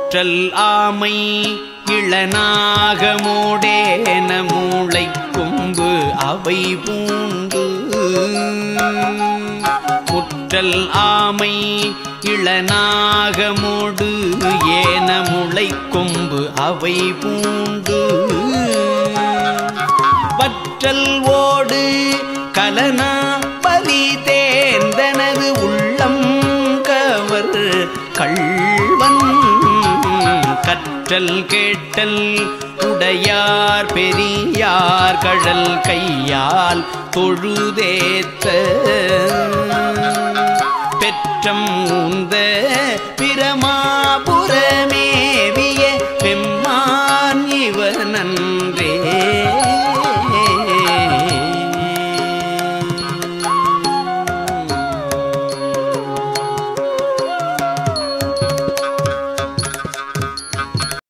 முற்றல் ஆமை இளநாகமோடேன மூளை கொம்பு அவை பூண்டு முற்றல் ஆமை இளநாகமோடு ஏன முளை கொம்பு அவை பூண்டு வற்றல் ஓடு கலனா பலி தேர்ந்தனது உள்ளம் கவர் கள்வன் கற்றல் கேட்டல் உடையார் பெரியார் கழல் கையால் தொழுதேத்த பெற்றம் உந்த